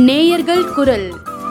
நேயர்கள் குரல்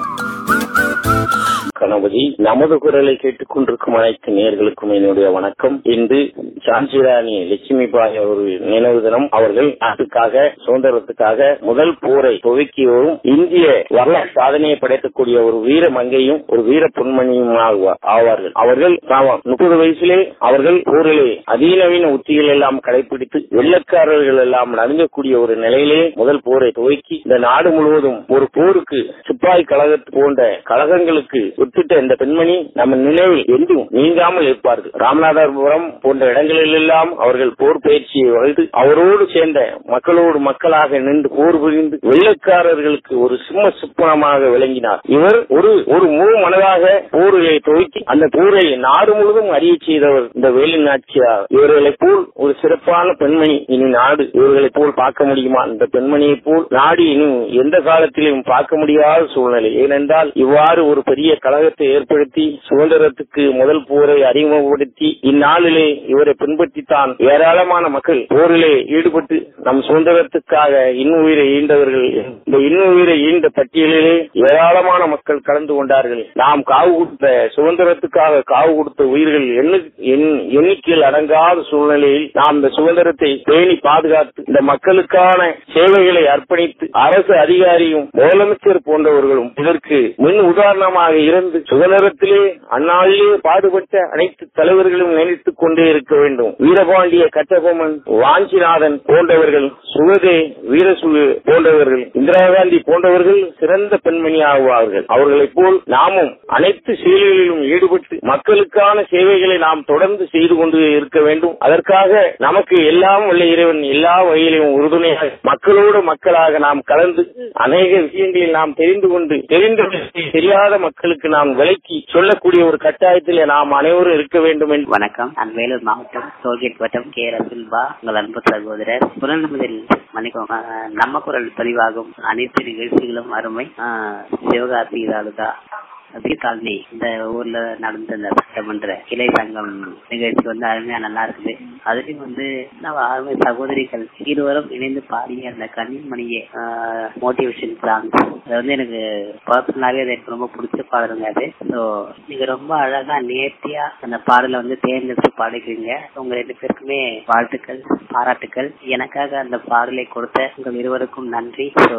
கணபதி நமது குரலை கேட்டுக் கொண்டிருக்கும் அனைத்து நேர்களுக்கும் என்னுடைய வணக்கம் இன்று சாஞ்சிராணி லட்சுமி பாய் ஒரு நினைவு தினம் அவர்கள் நாட்டுக்காக சுதந்திரத்துக்காக முதல் போரை துவக்கி வரும் இந்திய வரலாற்று சாதனையை படைக்கக்கூடிய ஒரு வீர மங்கையும் ஒரு வீர பொன்மணியும் ஆகுவா- ஆவார்கள் அவர்கள் தாம் முப்பது வயசிலே அவர்கள் போரிலே அதிநவீன உத்திகள் எல்லாம் கடைபிடித்து வெள்ளக்காரர்கள் எல்லாம் நடுங்கக்கூடிய ஒரு நிலையிலே முதல் போரை துவக்கி இந்த நாடு முழுவதும் ஒரு போருக்கு சிப்பாய் கழகத்து போன்ற கழகங்களுக்கு விட்டுட்ட இந்த பெண்மணி நம்ம நினைவில் என்றும் நீங்காமல் இருப்பார்கள் ராமநாதபுரம் போன்ற இடங்களில் எல்லாம் அவர்கள் போர் பயிற்சியை வகுத்து அவரோடு சேர்ந்த மக்களோடு மக்களாக நின்று போர் புரிந்து வெள்ளக்காரர்களுக்கு ஒரு சிம்ம சுப்பனமாக விளங்கினார் இவர் ஒரு ஒரு முழு மனதாக போரை துவக்கி அந்த போரை நாடு முழுவதும் அறிய செய்தவர் இந்த வேலு நாச்சியார் இவர்களைப் போல் ஒரு சிறப்பான பெண்மணி இனி நாடு இவர்களைப் போல் பார்க்க முடியுமா இந்த பெண்மணியைப் போல் நாடு இனி எந்த காலத்திலும் பார்க்க முடியாத சூழ்நிலை ஏனென்றால் இவ்வாறு ஒரு பெரிய கழகத்தை ஏற்படுத்தி சுதந்திரத்துக்கு முதல் போரை அறிமுகப்படுத்தி இந்நாளிலே இவரை பின்பற்றித்தான் ஏராளமான மக்கள் போரிலே ஈடுபட்டு நம் சுதந்திரத்துக்காக இன்னுயிரை ஈண்டவர்கள் இந்த இன்னுயிரை ஈண்ட பட்டியலிலே ஏராளமான மக்கள் கலந்து கொண்டார்கள் நாம் காவு கொடுத்த சுதந்திரத்துக்காக காவு கொடுத்த உயிர்கள் எண்ணு- எண்- எண்ணிக்கையில் அடங்காத சூழ்நிலையில் நாம் இந்த சுதந்திரத்தை பேணி பாதுகாத்து இந்த மக்களுக்கான சேவைகளை அர்ப்பணித்து அரசு அதிகாரியும் முதலமைச்சர் போன்றவர்களும் இதற்கு முன் உதாரணமாக இருந்து சுதந்திரத்திலே அந்நாளிலே பாடுபட்ட அனைத்து தலைவர்களும் நினைத்துக் கொண்டே இருக்க வேண்டும் வீரபாண்டிய கட்டபொம்மன் வாஞ்சிநாதன் போன்றவர்கள் சுகதே வீரசுகு போன்றவர்கள் இந்திரா காந்தி போன்றவர்கள் சிறந்த பெண்மணி ஆகுவார்கள் அவர்களைப் போல் நாமும் அனைத்து செயல்களிலும் ஈடுபட்டு மக்களுக்கான சேவைகளை நாம் தொடர்ந்து செய்து கொண்டு இருக்க வேண்டும் அதற்காக நமக்கு எல்லாம் உள்ள இறைவன் எல்லா வகையிலும் உறுதுணையாக மக்களோடு மக்களாக நாம் கலந்து அநேக விஷயங்களில் நாம் தெரிந்து கொண்டு தெரிந்த விஷயத்தை தெரியாத மக்களுக்கு நாம் விலக்கி சொல்லக்கூடிய ஒரு கட்டாயத்தில் நாம் அனைவரும் இருக்க வேண்டும் என்று வணக்கம் நான் வேலூர் மாவட்டம் டோல்கேட் வட்டம் கே ரசுல்பா உங்கள் அன்பு சகோதரர் குரல் முதல் மன்னிக்கோங்க அஹ், நம்ம குரல் பதிவாகும் அனைத்து நிகழ்ச்சிகளும் அருமை அஹ், சிவகாசி இதாலுதா அப்படியே காலனி இந்த ஊர்ல நடந்த இந்த சட்டமன்ற கிளை சங்கம் நிகழ்ச்சி வந்து அருமையா நல்லா இருக்குது அதுலயும் வந்து நம்ம அருமை சகோதரிகள் இருவரும் இணைந்து பாடிய அந்த கண்ணின்மணியே மோட்டிவேஷன் சாங் அது வந்து எனக்கு பர்சனலாவே அது எனக்கு ரொம்ப பிடிச்ச பாடலுங்க அது ஸோ நீங்க ரொம்ப அழகா நேர்த்தியா அந்த பாடலை வந்து தேர்ந்தெடுத்து பாடுகிறீங்க உங்க ரெண்டு பேருக்குமே வாழ்த்துக்கள் பாராட்டுக்கள் எனக்காக அந்த பாடலை கொடுத்த உங்கள் இருவருக்கும் நன்றி ஸோ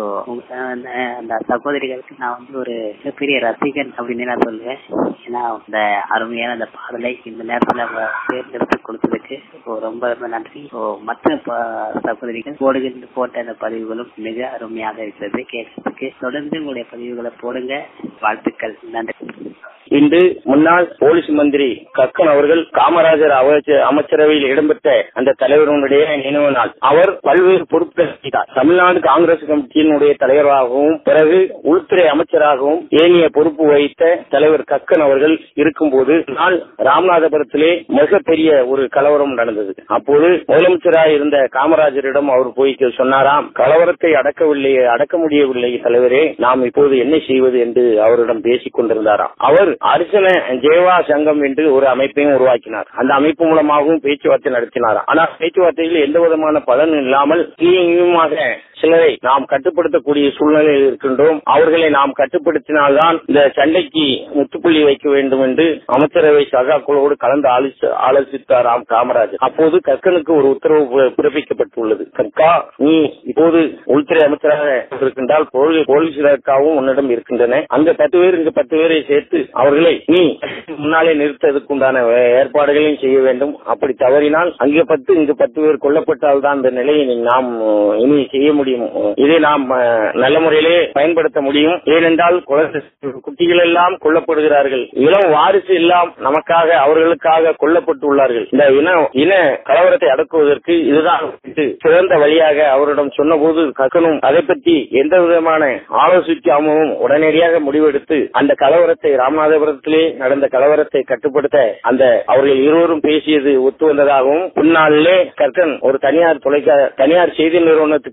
அந்த சகோதரிகளுக்கு நான் வந்து ஒரு மிகப்பெரிய ரசிகன் அப்படின்னு நான் சொல்லுவேன் ஏன்னா இந்த அருமையான அந்த பாடலை இந்த நேரத்துல அவங்க தேர்ந்தெடுத்து கொடுத்ததுக்கு so ரொம்ப ரொம்ப நன்றி ஸோ மற்ற ப- சகோதரிகள் போடுகின்ற போட்ட அந்த பதிவுகளும் மிக அருமையாக இருக்கிறது கேட்கறதுக்கு தொடர்ந்து உங்களுடைய பதிவுகளை போடுங்க வாழ்த்துக்கள் நன்றி இன்று முன்னாள் போலீஸ் மந்திரி கக்கன் அவர்கள் காமராஜர் அமைச்ச- அமைச்சரவையில் இடம்பெற்ற அந்த தலைவருடைய நினைவு நாள் அவர் பல்வேறு பொறுப்புகள் செய்தார் தமிழ்நாடு காங்கிரஸ் கமிட்டியினுடைய தலைவராகவும் பிறகு உள்துறை அமைச்சராகவும் ஏனைய பொறுப்பு வகித்த தலைவர் கக்கன் அவர்கள் இருக்கும்போது நாள் ராமநாதபுரத்திலே மிகப்பெரிய ஒரு கலவரம் நடந்தது அப்போது முதலமைச்சராக இருந்த காமராஜரிடம் அவர் போய் சொன்னாராம் கலவரத்தை அடக்கவில்லை அடக்க முடியவில்லை தலைவரே நாம் இப்போது என்ன செய்வது என்று அவரிடம் பேசிக் கொண்டிருந்தாராம் அவர் அரிசன ஜேவா சங்கம் என்று ஒரு அமைப்பையும் உருவாக்கினார் அந்த அமைப்பு மூலமாகவும் பேச்சுவார்த்தை நடத்தினாராம் ஆனால் பேச்சுவார்த்தையில் எந்த விதமான பலன் இல்லாமல் தீயுமாக சிலரை நாம் கட்டுப்படுத்தக்கூடிய சூழ்நிலையில் இருக்கின்றோம் அவர்களை நாம் கட்டுப்படுத்தினால்தான் இந்த சண்டைக்கு முற்றுப்புள்ளி வைக்க வேண்டும் என்று அமைச்சரவை சகாக்களோடு கலந்து ஆலோசி- ஆலோசித்தாராம் காமராஜர் அப்போது கக்கனுக்கு ஒரு உத்தரவு பி- பிறப்பிக்கப்பட்டுள்ளது கக்கா நீ இப்போது உள்துறை அமைச்சராக இருக்கின்றால் போலீ- போலீசாருக்காகவும் உன்னிடம் இருக்கின்றன அங்க பத்து பேர் இங்க பத்து பேரை சேர்த்து அவர்களை நீ முன்னாலே நிறுத்ததுக்கு உண்டான வே- ஏற்பாடுகளையும் செய்ய வேண்டும் அப்படி தவறினால் அங்கே பத்து இங்கு பத்து பேர் கொல்லப்பட்டால் தான் இந்த நிலையை நீ- நாம் அஹ், இனி செய்ய முடியும் இதை நாம் அஹ், நல்ல முறையிலே பயன்படுத்த முடியும் ஏனென்றால் குழந்தை குட்டிகள் எல்லாம் கொல்லப்படுகிறார்கள் இளம் வாரிசு எல்லாம் நமக்காக அவர்களுக்காக கொல்லப்பட்டுள்ளார்கள் இந்த இன இன கலவரத்தை அடக்குவதற்கு இதுதான் சிறந்த வழியாக அவரிடம் சொன்னபோது கக்கனும் அதை பற்றி எந்த விதமான ஆலோசிக்காமலும் உடனடியாக முடிவெடுத்து அந்த கலவரத்தை ராமநாதபுரத்திலே நடந்த கலவரத்தை கட்டுப்படுத்த அந்த அவர்கள் இருவரும் பேசியது ஒத்து வந்ததாகவும் பின்னாளிலே கர்கன் ஒரு தனியார் தொலைக்க தனியார் செய்தி நிறுவனத்துக்கு அளித்த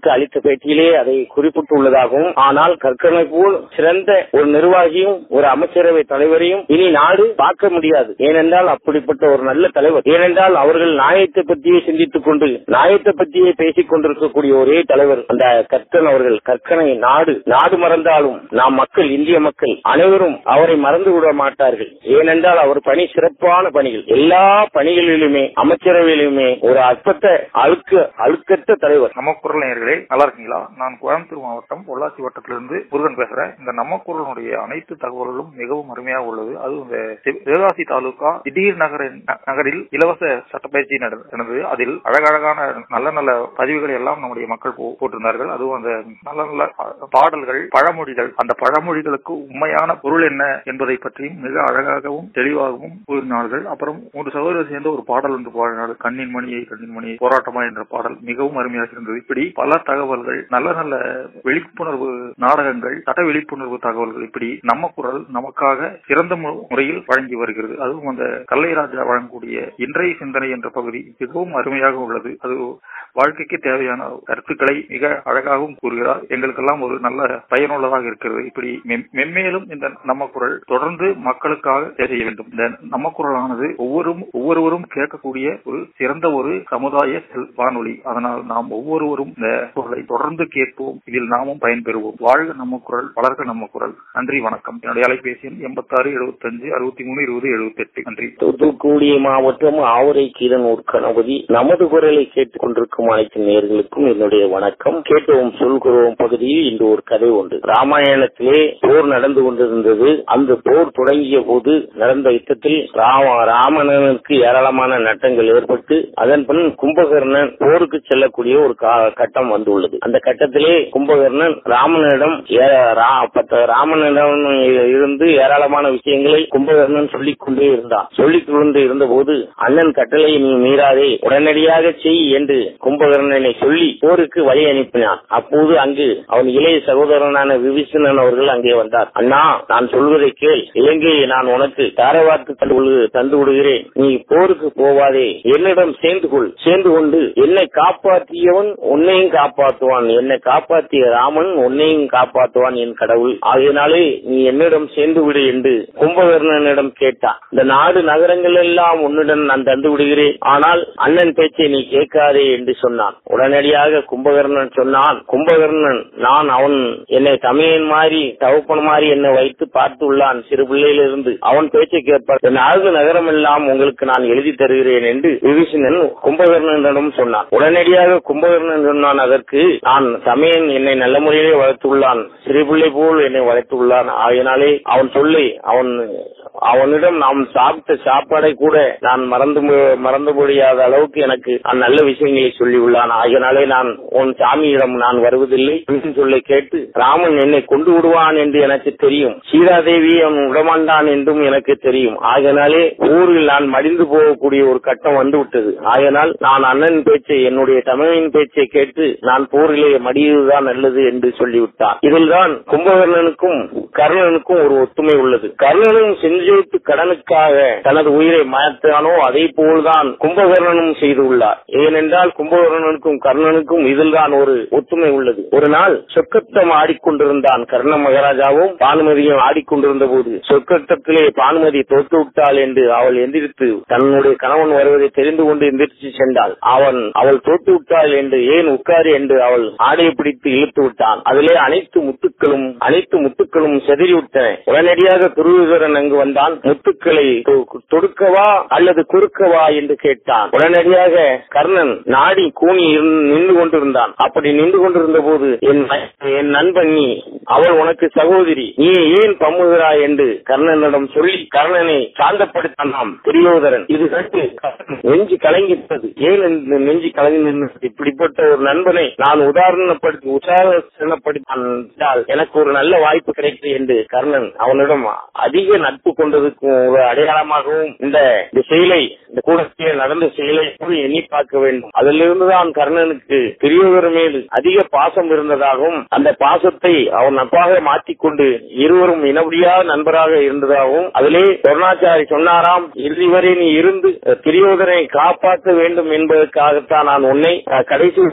பேட்டியிலே அதை குறிப்பிட்டுள்ளதாகவும் ஆனால் கற்கனை போல் சிறந்த ஒரு நிர்வாகியும் ஒரு அமைச்சரவை தலைவரையும் இனி நாடு பார்க்க முடியாது ஏனென்றால் அப்படிப்பட்ட ஒரு நல்ல தலைவர் ஏனென்றால் அவர்கள் நாயத்தை பற்றியே சிந்தித்துக் கொண்டு நாயத்தை பற்றியே பேசிக் கொண்டிருக்கக்கூடிய ஒரே தலைவர் அந்த கற்கன் அவர்கள் கற்கனை நாடு நாடு மறந்தாலும் நாம் மக்கள் இந்திய மக்கள் அனைவரும் அவரை மறந்து விட மாட்டார்கள் ஏனென்றால் அவர் பணி சிறப்பான பணிகள் எல்லா பணிகளிலுமே அமைச்சரவையிலுமே ஒரு அற்பத்த அழுக்க அழுக்கற்ற தலைவர் நம்ம குரல் நேயர்களே நல்லா இருக்கீங்களா நான் கோயம்புத்தூர் மாவட்டம் பொள்ளாச்சி வட்டத்திலிருந்து முருகன் பேசுறேன் இந்த நம்ம குரலுடைய அனைத்து தகவல்களும் மிகவும் அருமையாக உள்ளது அது இந்த சிவ- சிவகாசி தாலுகா திடீர் நகரின் நகரில் இலவச சட்டப்பயிற்சி நட- நடந்தது அதில் அழகழகான நல்ல நல்ல பதிவுகளை எல்லாம் நம்முடைய மக்கள் போ- போட்டிருந்தார்கள் அதுவும் அந்த நல்ல நல்ல பா- பாடல்கள் பழமொழிகள் அந்த பழமொழிகளுக்கு உண்மையான பொருள் என்ன என்பதை பற்றியும் மிக அழகாகவும் தெளிவாகவும் கூறினார்கள் அப்புறம் மூன்று சகோதரர் சேர்ந்து ஒரு பாடல் ஒன்று பாடினார்கள் கண்ணின் மணியை கண்ணின் மணியை போராட்டமா என்ற பாடல் மிகவும் அருமையாக இருந்தது இப்படி பல தகவல்கள் நல்ல நல்ல விழிப்புணர்வு நாடகங்கள் சட்ட விழிப்புணர்வு தகவல்கள் இப்படி நம்ம குரல் நமக்காக சிறந்த மு- முறையில் வழங்கி வருகிறது அதுவும் அந்த கல்லைராஜா வழங்கக்கூடிய இன்றைய சிந்தனை என்ற பகுதி மிகவும் அருமையாக உள்ளது அது வாழ்க்கைக்கு தேவையான கருத்துக்களை மிக அழகாகவும் கூறுகிறார் எங்களுக்கெல்லாம் ஒரு நல்ல பயனுள்ளதாக இருக்கிறது இப்படி மெம்- மென்மேலும் இந்த நம்ம குரல் தொடர்ந்து மக்களுக்காக செய்ய வேண்டும் இந்த நம்ம குரலானது ஒவ்வொரு ஒவ்வொருவரும் கேட்கக்கூடிய ஒரு சிறந்த ஒரு சமுதாய செல் வானொலி அதனால் நாம் ஒவ்வொருவரும் இந்த குரலை தொடர்ந்து கேட்போம் இதில் நாமும் பயன்பெறுவோம் வாழ்க நம்ம குரல் வளர்க நம்ம குரல் நன்றி வணக்கம் என்னுடைய அலைபேசி எண் எண்பத்தாறு எழுபத்தஞ்சு அறுபத்தி மூணு இருபது எழுபத்தி எட்டு நன்றி தூத்துக்குடி மாவட்டம் ஆவுரை கீரனூர் கணபதி நமது குரலை கேட்டுக் கொண்டிருக்கும் அனைத்து நேர்களுக்கும் என்னுடைய வணக்கம் கேட்டோம் சொல்கிறோம் பகுதியில் இன்று ஒரு கதை உண்டு ராமாயணத்திலே போர் நடந்து கொண்டிருந்தது அந்த போர் தொடங்கிய போது நடந்த யுத்தத்தில் ராம ராமணனுக்கு ஏராளமான நட்டங்கள் ஏற்பட்டு அதன் பின் கும்பகர்ணன் போருக்கு செல்லக்கூடிய ஒரு கா- கட்டம் வந்துள்ளது அந்த கட்டத்திலே கும்பகர்ணன் ராமனிடம் ஏ- ரா- பத்த- ராமனிடம் இருந்து ஏராளமான விஷயங்களை கும்பகர்ணன் சொல்லிக் கொண்டே இருந்தான் சொல்லிக் கொண்டு இருந்த போது அண்ணன் கட்டளை நீ மீறாதே உடனடியாக செய் என்று கும்பகர்ணனை சொல்லி போருக்கு வழி அனுப்பினான் அப்போது அங்கு அவன் இளைய சகோதரனான விபீஷணன் அவர்கள் அங்கே வந்தார் அண்ணா நான் சொல்வதை கேள் இலங்கையை நான் உனக்கு தாரவார்த்து தந்து விடு- தந்து விடுகிறேன் நீ போருக்கு போவாதே என்னிடம் சேர்ந்து கொள் சேர்ந்து கொண்டு என்னை காப்பாற்றியவன் உன்னையும் காப்பாற்றுவான் என்னை காப்பாற்றிய ராமன் உன்னையும் காப்பாற்றுவான் என் கடவுள் ஆகையினாலே நீ என்னிடம் சேர்ந்து விடு என்று கும்பகர்ணனிடம் கேட்டான் இந்த நாடு நகரங்கள் எல்லாம் உன்னிடம் நான் தந்து விடுகிறேன் ஆனால் அண்ணன் பேச்சை நீ கேட்காதே என்று சொன்னான் உடனடியாக கும்பகர்ணன் சொன்னான் கும்பகர்ணன் நான் அவன் என்னை தமையன் மாதிரி தகப்பன் மாதிரி என்னை வைத்து பார்த்துள்ளான் சிறு பிள்ளையிலிருந்து அவன் பேச்சை கேட்பார் இந்த நாடு நகரம் எல்லாம் உங்களுக்கு நான் எழுதி தருகிறேன் என்று விபீஷணன் கும்பகர்ணனிடம் சொன்னான் உடனடியாக கும்பகர்ணன் சொன்னான் அதற்கு நான் தமையன் என்னை நல்ல முறையிலே வளர்த்துள்ளான் சிறு பிள்ளை போல் என்னை வளர்த்துள்ளான் ஆகையினாலே அவன் சொல்லி அவன் அவனிடம் நாம் சாப்பிட்ட சாப்பாடை கூட நான் மறந்து மு- மறந்து முடியாத அளவுக்கு எனக்கு அவன் நல்ல விஷயங்களை சொல்லியுள்ளான் ஆகையினாலே நான் உன் சாமியிடம் நான் வருவதில்லை என்று சொல்லை கேட்டு ராமன் என்னை கொண்டு விடுவான் என்று எனக்கு தெரியும் சீதாதேவி அவன் விடமாண்டான் என்றும் எனக்கு தெரியும் ஆகையினாலே ஊரில் நான் மடிந்து போகக்கூடிய ஒரு கட்டம் வந்து விட்டது ஆகையினால் நான் அண்ணன் பேச்சை என்னுடைய தமிழின் பேச்சை கேட்டு நான் போரிலே மடியுதுதான் நல்லது என்று சொல்லிவிட்டான் இதில்தான் கும்பகர்ணனுக்கும் கர்ணனுக்கும் ஒரு ஒத்துமை உள்ளது கர்ணனும் செஞ்சோட்டு கடனுக்காக தனது உயிரை மாற்றானோ அதே போல்தான் கும்பகர்ணனும் செய்துள்ளார் ஏனென்றால் கும்பகர்ணனுக்கும் கர்ணனுக்கும் இதில்தான் ஒரு ஒத்துமை உள்ளது ஒரு நாள் சொக்கத்தம் ஆடிக்கொண்டிருந்தான் கர்ண மகாராஜாவும் பானுமதியும் ஆடிக்கொண்டிருந்த போது சொக்கத்தத்திலே பானுமதி தோற்று விட்டாள் என்று அவள் எந்திரித்து தன்னுடைய கணவன் வருவதை தெரிந்து கொண்டு எந்திரிச்சு சென்றாள் அவன் அவள் தோற்று விட்டாள் என்று ஏன் உட்காரு என்று அவள் ஆடையை பிடித்து இழுத்து விட்டான் அதிலே அனைத்து முத்துக்களும் அனைத்து முத்துக்களும் செதறிவிட்டன உடனடியாக துருவிகரன் அங்கு வந்தான் முத்துக்களை தொ- தொடுக்கவா அல்லது குறுக்கவா என்று கேட்டான் உடனடியாக கர்ணன் நாடி கூனி இருந்- நின்று கொண்டிருந்தான் அப்படி நின்று கொண்டிருந்த போது என் ம- என் நண்பன் நீ அவள் உனக்கு சகோதரி நீ ஏன் பம்முகிறாய் என்று கர்ணனிடம் சொல்லி கர்ணனை சாந்தப்படுத்தினான் துரியோதரன் இது கண்டு கர்ணன் நெஞ்சு கலங்கிட்டது ஏன் இந்த நெஞ்சு கலங்கி நின்றது? இப்படிப்பட்ட ஒரு நண்பனை நான் உதாரணப்படுத்தி உதாரணப்படுத்தால் எனக்கு ஒரு நல்ல வாய்ப்பு கிடைக்கும் என்று கர்ணன் அவனிடம் அதிக நட்பு கொண்டதுக்கும் ஒரு அடையாளமாகவும் இந்த இந்த செயலை இந்த கூடத்தில் நடந்த செயலை கூட எண்ணி பார்க்க வேண்டும் அதிலிருந்துதான் கர்ணனுக்கு பெரியவர் மேல் அதிக பாசம் இருந்ததாகவும் அந்த பாசத்தை அவன் நட்பாக மாற்றிக்கொண்டு இருவரும் இனவடியாக நண்பராக இருந்ததாகவும் அதிலே கருணாச்சாரி சொன்னாராம் இறுதி வரை நீ இருந்து பெரியோதரை காப்பாற்ற வேண்டும் என்பதற்காகத்தான் நான் உன்னை அஹ், கடைசி